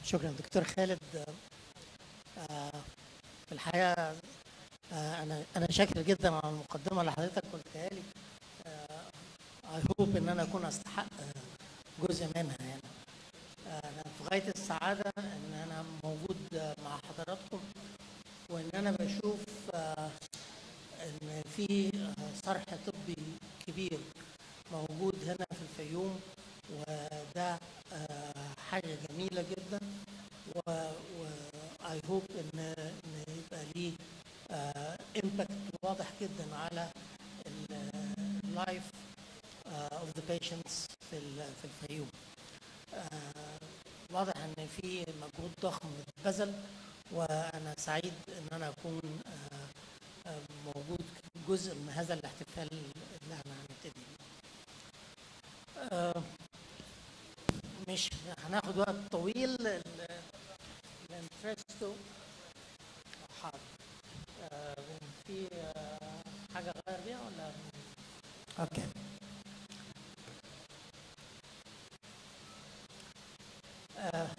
شكرا دكتور خالد آه، في الحقيقه آه، انا انا شاكر جدا على المقدمه اللي حضرتك قلتها لي اي هوب ان انا اكون استحق آه، جزء منها يعني آه، انا في غايه السعاده ان انا موجود آه، مع حضراتكم وان انا بشوف آه، ان في آه، صرح طبي كبير موجود هنا في الفيوم وده آه، حاجه جميله جدا و اي هوب ان ان يبقى ليه امباكت واضح جدا على اللايف اوف ذا بيشنتس في ال- في الفيوم آه، واضح ان في مجهود ضخم اتبذل وانا سعيد ان انا اكون آه، آه، موجود جزء من هذا الاحتفال اللي احنا هنبتدي بيه. آه، مش هناخد وقت طويل ال- الانترستو حاضر آه، في آه، حاجه غير بيها ولا اوكي آه،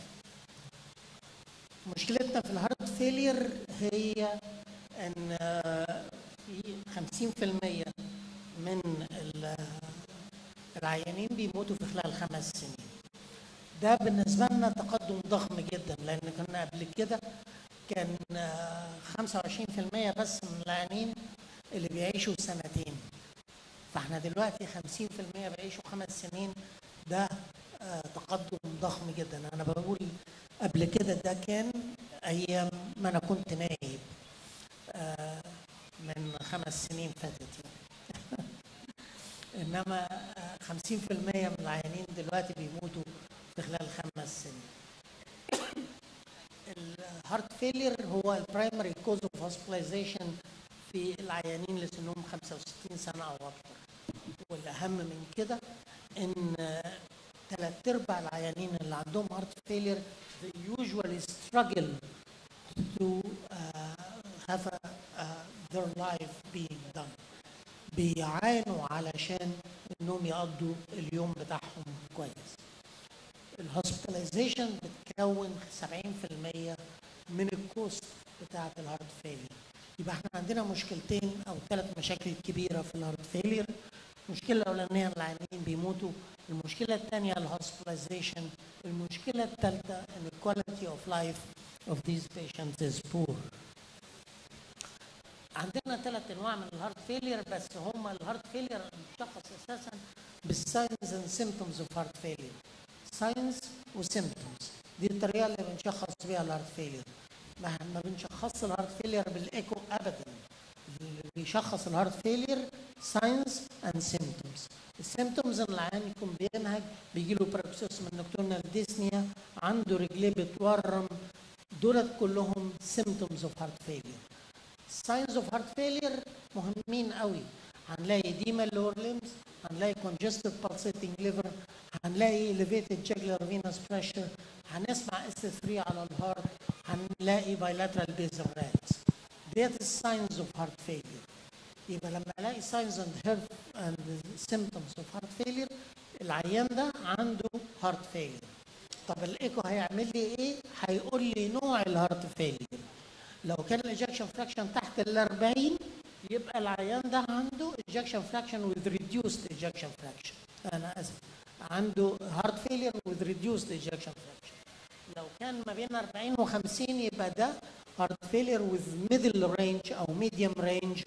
مشكلتنا في الهارت فيلير هي ان آه، في 50% من ال- العيانين بيموتوا في خلال خمس سنين ده بالنسبة لنا تقدم ضخم جدا لأن كنا قبل كده كان آه، 25% بس من العيانين اللي بيعيشوا سنتين فاحنا دلوقتي 50% بيعيشوا خمس سنين ده آه، تقدم ضخم جدا انا بقول قبل كده ده كان ايام ما انا كنت نايب آه، من خمس سنين فاتت يعني انما آه، 50% من العيانين دلوقتي بيموتوا في خلال خمس سنين الهارت فيلير هو البرايمري كوز اوف هوسبيتاليزيشن في العيانين اللي سنهم 65 سنه او اكثر والاهم من كده ان ثلاث ارباع العيانين اللي عندهم هارت فيلير they usually struggle to uh, have a, uh, their life being done بيعانوا علشان انهم يقضوا اليوم بتاعهم كويس الهوسبيتاليزيشن بتكون 70% من الكوست بتاعه الهارت فيلير يبقى احنا عندنا مشكلتين او ثلاث مشاكل كبيره في الهارت فيلير المشكله الاولانيه إن العيانين بيموتوا المشكله الثانيه الهوسبيتاليزيشن المشكله الثالثه ان الكواليتي اوف لايف of these patients is poor عندنا ثلاث انواع من الهارت فيلير بس هم الهارت فيلير مشخص اساسا بالساينز اند سيمتومز اوف هارت فيلير ساينز وسيمتومز دي الطريقه اللي بنشخص بيها الهارت فيلير ما ما بنشخصش الهارت فيلير بالايكو ابدا اللي بيشخص الهارت فيلير ساينز اند سيمتومز السيمتومز ان العيان يكون بينهج بيجي له بروكسيس من نكتورنال ديسنيا عنده رجليه بتورم دولت كلهم سيمتومز اوف هارت فيلير ساينز اوف هارت فيلير مهمين قوي هنلاقي ديما اللور ليمز هنلاقي congestive pulsating liver هنلاقي elevated jugular venous pressure هنسمع اس 3 على الهارت هنلاقي bilateral basal rats ديت الساينز اوف هارت فيلير يبقى لما الاقي ساينز اند هيرت اند سيمتومز اوف هارت فيلير العيان ده عنده هارت فيلير طب الايكو هيعمل لي ايه؟ هيقول لي نوع الهارت فيلير لو كان الاجكشن فراكشن تحت ال 40 يبقى العيان ده عنده اجكشن فراكشن وذ ريديوسد اجكشن فراكشن انا اسف عنده هارت فيلير وذ ريديوسد اجكشن فراكشن لو كان ما بين 40 و50 يبقى ده هارت فيلير وذ ميدل رينج او ميديوم رينج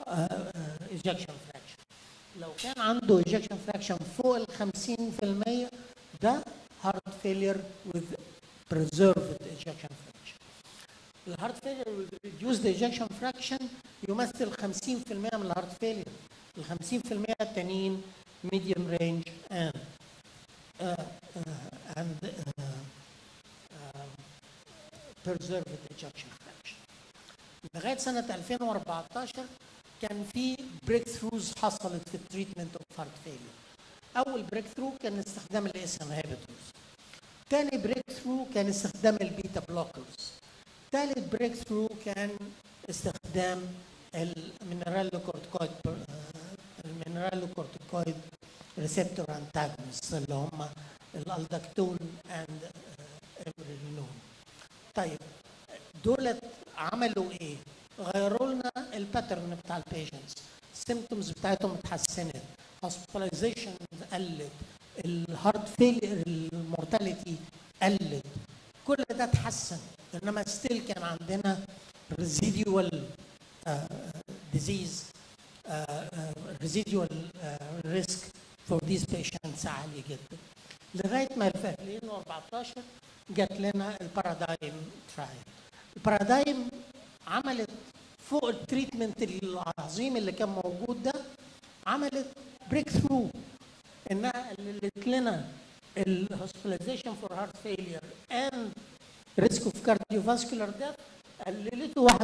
اجكشن فراكشن لو كان عنده اجكشن فراكشن فوق ال 50% ده هارت فيلير وذ preserved ejection fraction الهارت فيلير with reduced ejection fraction يمثل 50% من الهارت فيلير ال 50% التانيين medium range and uh, uh, and uh, uh, preserved ejection fraction لغايه سنه 2014 كان في بريك ثروز حصلت في التريتمنت اوف هارت فيلير اول بريك ثرو كان استخدام الاس انهبيتورز تاني بريك ثرو كان استخدام البيتا بلوكرز ثالث بريك ثرو كان استخدام المينرالوكورتيكويد المينرالوكورتيكويد ريسبتور انتاجونست اللي هم الالدكتون اند للنوم طيب دولت عملوا ايه غيروا لنا الباترن بتاع البيشنتس السيمتومز بتاعتهم اتحسنت هوسبيتاليزيشن قلت الهارت فيلير المورتاليتي قلت كل ده اتحسن انما ستيل كان عندنا ريزيديوال ديزيز ريزيديوال ريسك فور ذيس بيشنتس عالي جدا لغايه ما في 2014 جات لنا البارادايم ترايل البارادايم عملت فوق التريتمنت العظيم اللي كان موجود ده عملت بريك ثرو انها قللت لنا الهوسبيتاليزيشن فور هارت فيلير اند ريسك اوف كارديوفاسكولار ديث قللته 21%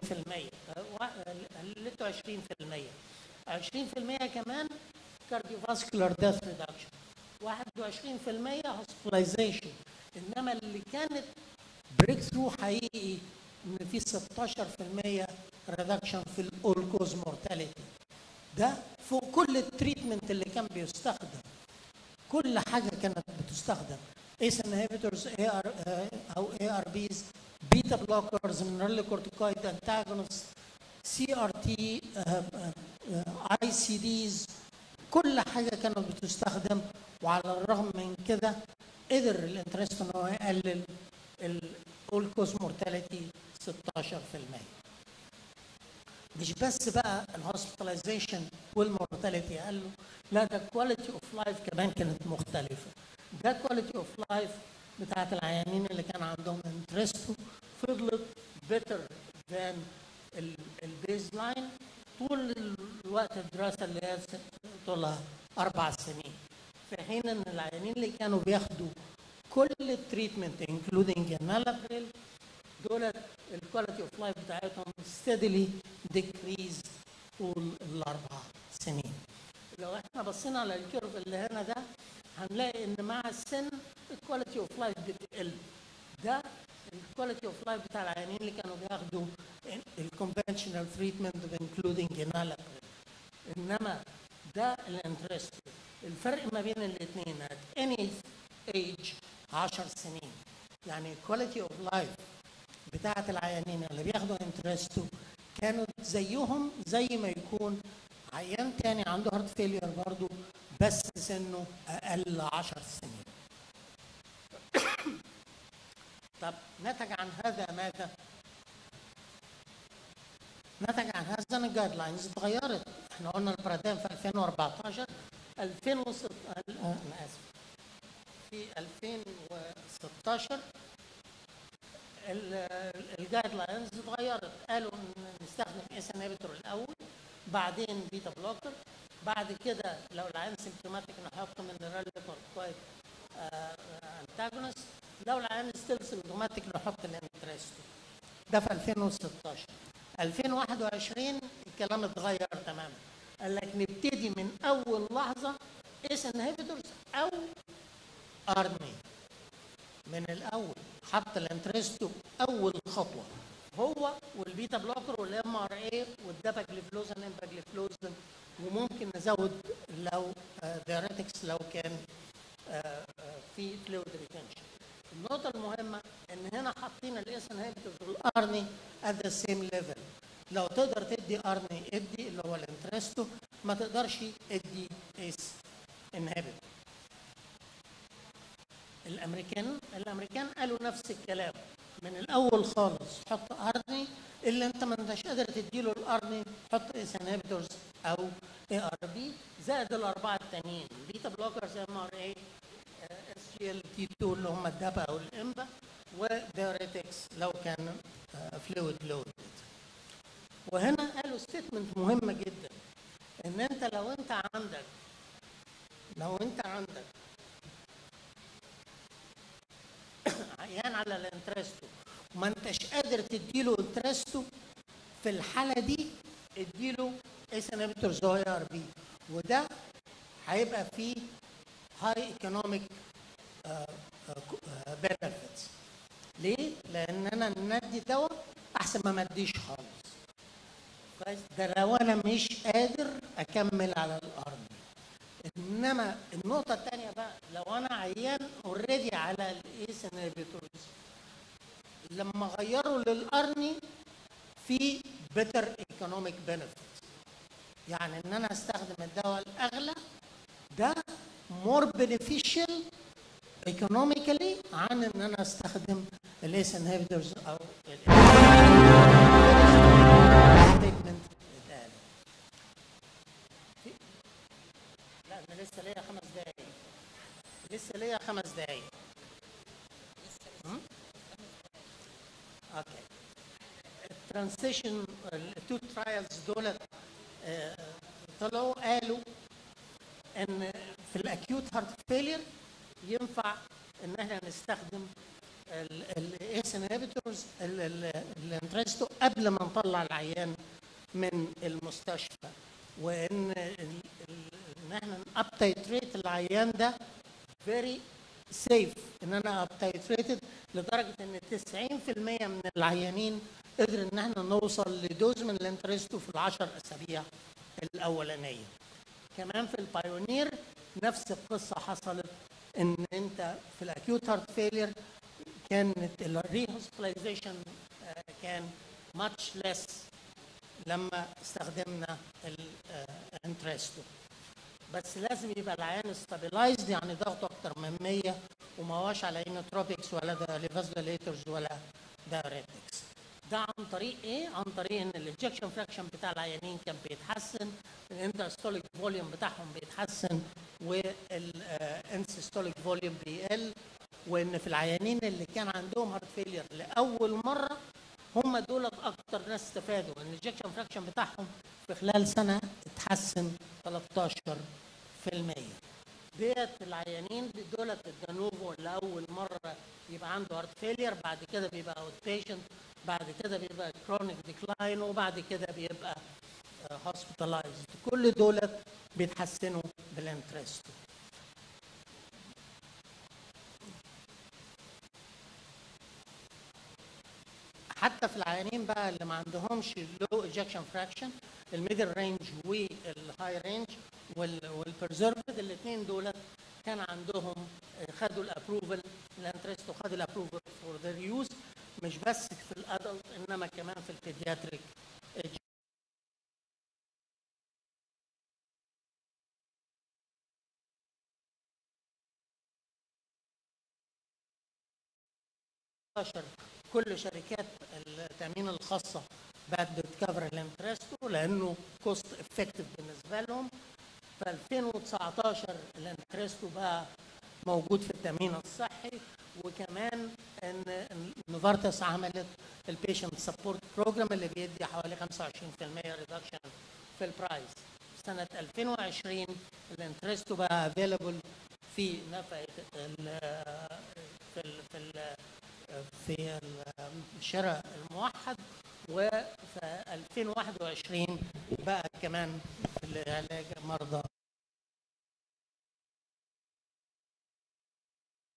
قللته 20% 20% كمان كارديوفاسكولار ديث ريدكشن 21% هوسبيتاليزيشن انما اللي كانت بريك ثرو حقيقي ان في 16% ريدكشن في الاول كوز مورتاليتي ده فوق كل التريتمنت اللي كان بيستخدم كل حاجه كانت بتستخدم ايس انهبيتورز اي ار او اي ار بيز بيتا بلوكرز مينرال كورتيكويد انتاجونست سي ار تي اي سي ديز كل حاجه كانت بتستخدم وعلى الرغم من كده قدر الانترست ان هو يقلل الاول كوز مورتاليتي 16% مش بس بقى الهوسبيتاليزيشن والمورتاليتي قالوا لا ده الكواليتي اوف لايف كمان كانت مختلفه ده كواليتي اوف لايف بتاعت العيانين اللي كان عندهم انترستو فضلت بيتر ذان البيز لاين طول الوقت الدراسه اللي هي طولها اربع سنين في حين ان العيانين اللي كانوا بياخدوا كل التريتمنت انكلودنج انالابريل دول الكواليتي اوف لايف بتاعتهم steadily decreased طول الاربع سنين لو احنا بصينا على الكيرف اللي هنا ده هنلاقي ان مع السن الكواليتي اوف لايف بتقل ده الكواليتي اوف لايف بتاع العيانين اللي كانوا بياخدوا الكونفشنال تريتمنت انكلودنج انالابريل انما ده الانترست الفرق ما بين الاثنين at any age 10 سنين يعني الكواليتي اوف لايف بتاعه العيانين اللي بياخدوا انترستو كانوا زيهم زي ما يكون عيان تاني عنده هارت فيلير برضه بس سنه اقل 10 سنين طب نتج عن هذا ماذا؟ نتج عن هذا ان الجايد لاينز اتغيرت احنا قلنا البرادام في 2014 2006 انا اسف في 2016 الجايد لاينز اتغيرت قالوا ان نستخدم اس انهبيتور الاول بعدين بيتا بلوكر بعد كده لو العيان سيمتوماتيك نحط من كورتيكويد انتاجونست لو العيان ستيل سيمتوماتيك نحط الانترستو ده في 2016 2021 الكلام اتغير تماما قال لك نبتدي من اول لحظه اس انهبيتورز او ارمي من الاول حط الانترستو اول خطوه هو والبيتا بلوكر والام ار اي والداباجليفلوزن امباجليفلوزن وممكن نزود لو دايريتكس لو كان في فلويد ريتنشن النقطة المهمة إن هنا حاطين الاس انهبيتورز والارني at the same level لو تقدر تدي ارني ادي اللي هو الانترستو ما تقدرش ادي اس انهبيتور الامريكان الامريكان قالوا نفس الكلام من الاول خالص حط ارني اللي انت ما انتش قادر تديله الارني حط اس انهبيتورز او اي ار بي زائد الاربعه التانيين بيتا بلوكرز ام ار اي اس جي ال تي 2 اللي هم الدابا او الامبا ودايوريتكس لو كان فلويد لود وهنا قالوا ستيتمنت مهمه جدا ان انت لو انت عندك لو انت عندك عيان على الانترستو وما انتش قادر تديله انترستو في الحاله دي اديله اس انهبيتور زي ار بي وده هيبقى فيه هاي ايكونوميك بنفيتس ليه؟ لان انا ندي دواء احسن ما ما اديش خالص كويس ده لو انا مش قادر اكمل على الارض انما النقطه الثانيه بقى لو انا عيان اوريدي على الايس انهبيتورز لما غيروا للقرني في better economic benefit يعني ان انا استخدم الدواء الاغلى ده more beneficial economically عن ان انا استخدم الاس انهبيتورز او statement اتقال. في- لا انا لسه ليا خمس دقايق لسه ليا خمس دقايق هم؟ اوكي الترانسيشن التو ترايلز دول آه، طلعوا قالوا ان في الاكيوت هارت فيلير ينفع ان احنا نستخدم الاس انهبيتورز الانترستو قبل ما نطلع العيان من المستشفى وان ال- ال- ان احنا ابتيتريت العيان ده فيري سيف ان انا ابتيتريتد لدرجه ان 90% من العيانين قدر ان احنا نوصل لدوز من الانترستو في العشر اسابيع الاولانيه كمان في البايونير نفس القصه حصلت ان انت في الاكيوت هارت فيلير كانت الري هوسبيتاليزيشن كان ماتش ليس لما استخدمنا الانترستو بس لازم يبقى العيان استابلايزد يعني ضغطه اكتر من 100 وما هواش على انوتروبكس ولا ليفازوليترز ولا دايوريتكس ده عن طريق ايه؟ عن طريق ان الاجكشن فراكشن بتاع العيانين كان بيتحسن الانترستوليك فوليوم بتاعهم بيتحسن والانسيستوليك فوليوم بيقل وان في العيانين اللي كان عندهم هارت فيلير لاول مره هم دول اكتر ناس استفادوا ان الاجكشن فراكشن بتاعهم في خلال سنه اتحسن 13% ديت العيانين دولت الدانوفو اللي اول مره يبقى عنده هارت فيلير بعد كده بيبقى اوت بيشنت بعد كده بيبقى كرونيك ديكلاين وبعد كده بيبقى هوسبيتالايزد كل دولت بيتحسنوا بالانترست حتى في العيانين بقى اللي ما عندهمش لو ايجكشن فراكشن الميدل رينج والهاي رينج والبرزرفد الاثنين دول كان عندهم آه، خدوا الابروفل الانترست وخدوا الابروفل فور ذير يوز مش بس في الادلت انما كمان في البيدياتريك كل شركات التامين الخاصه بقت بتكفر الانترستو لانه كوست افكتيف بالنسبه لهم في 2019 الانترستو بقى موجود في التامين الصحي وكمان ان إن نوفارتس عملت البيشنت سبورت بروجرام اللي بيدي حوالي 25% ريدكشن في البرايس في سنه 2020 الانترستو بقى افيلبل في نفقه ال في ال في ال في الشراء الموحد وفي 2021 بقى كمان في علاج مرضى